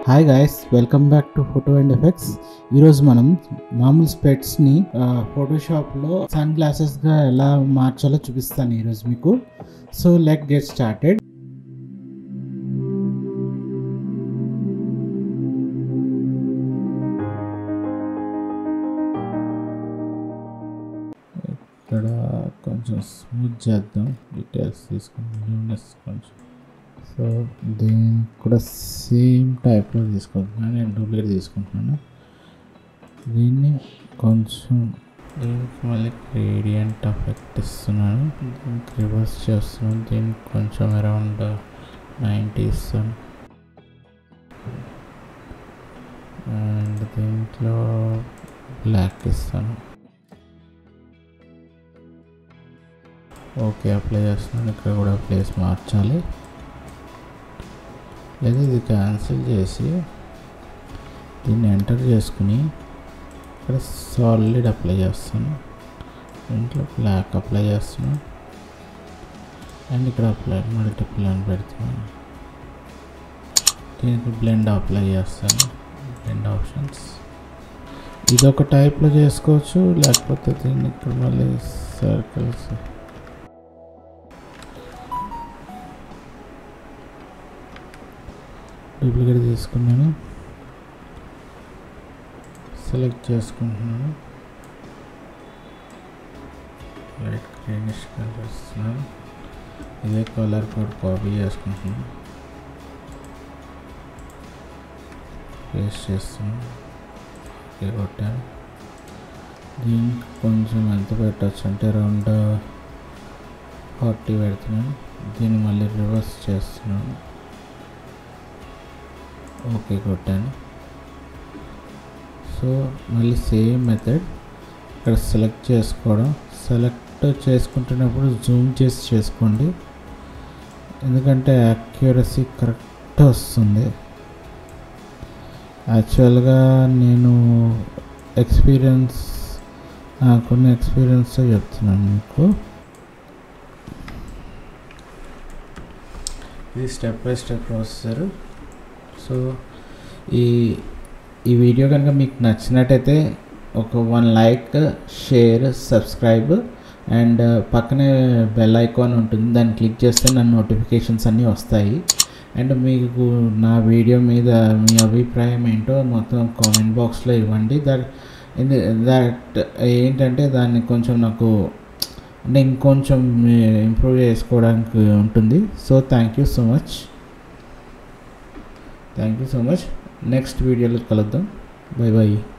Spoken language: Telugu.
hi guys welcome back to photo and effects ఈరోజు మనం మామూలు స్పెట్స్ని ఫోటోషాప్లో సన్ గ్లాసెస్గా ఎలా మార్చాలో చూపిస్తాను ఈరోజు మీకు సో లెట్ గెట్ స్టార్టెడ్ ఇక్కడ కొంచెం స్మూత్ చేద్దాం డీటెయిల్స్ తీసుకుందాం న్యూనెస్ కొంచెం సో దీన్ని కూడా సేమ్ టైప్లో తీసుకుంటున్నాను నేను డూప్లికేట్ తీసుకుంటున్నాను దీన్ని కొంచెం దీనికి మళ్ళీ గ్రేడియంట్ ఎఫెక్ట్ ఇస్తున్నాను దీనికి రివర్స్ చేస్తున్నాను దీనికి కొంచెం అరౌండ్ నైంటీ ఇస్తాను అండ్ దీంట్లో బ్లాక్ ఇస్తాను ఓకే అప్లై చేస్తున్నాను ఇక్కడ కూడా ప్లేస్ మార్చాలి లేదా ఇది క్యాన్సిల్ చేసి దీన్ని ఎంటర్ చేసుకుని ఇక్కడ సాలిడ్ అప్లై చేస్తాను ఇంట్లో బ్లాక్ అప్లై చేస్తున్నాను అండ్ ఇక్కడ అప్లై మల్టిపుల్ అని పెడుతున్నాను దీనికి బ్లెండ్ అప్లై చేస్తాను బ్లెండ్ ఆప్షన్స్ ఇది ఒక టైప్లో చేసుకోవచ్చు లేకపోతే దీన్ని ఇక్కడ మళ్ళీ సర్కిల్స్ డూప్లికేట్ తీసుకున్నాను సెలెక్ట్ చేసుకుంటున్నాను లైట్ గ్రీనిష్ కలర్ ఇస్తున్నాను ఇదే కలర్ కోడ్ కాపీ చేసుకుంటున్నాను పేస్ట్ చేస్తున్నాను ఓకే కొట్టాను దీనికి కొంచెం ఎంత పెట్టచ్చు అంటే అరౌండ్ ఫార్టీ పెడుతున్నాను దీన్ని మళ్ళీ రివర్స్ చేస్తున్నాను ఓకే కొట్టాను సో మళ్ళీ సేమ్ మెథడ్ ఇక్కడ సెలెక్ట్ చేసుకోవడం సెలెక్ట్ చేసుకుంటున్నప్పుడు జూమ్ చేసి చేసుకోండి ఎందుకంటే యాక్యురసీ కరెక్ట్ వస్తుంది యాక్చువల్గా నేను ఎక్స్పీరియన్స్ నాకున్న ఎక్స్పీరియన్స్తో చెప్తున్నాను మీకు ఇది step by step processor so ఈ ఈ వీడియో కనుక మీకు నచ్చినట్టయితే ఒక one like share subscribe and పక్కనే బెల్ ఐకాన్ ఉంటుంది దాన్ని క్లిక్ చేస్తే నా నోటిఫికేషన్స్ అన్నీ వస్తాయి అండ్ మీకు నా వీడియో మీద మీ అభిప్రాయం ఏంటో మొత్తం కామెంట్ బాక్స్లో ఇవ్వండి దట్ దట్ ఏంటంటే దాన్ని కొంచెం నాకు అంటే ఇంకొంచెం ఇంప్రూవ్ చేసుకోవడానికి ఉంటుంది so thank you so much thank you so much next వీడియోలో కలుద్దాం బై బాయ్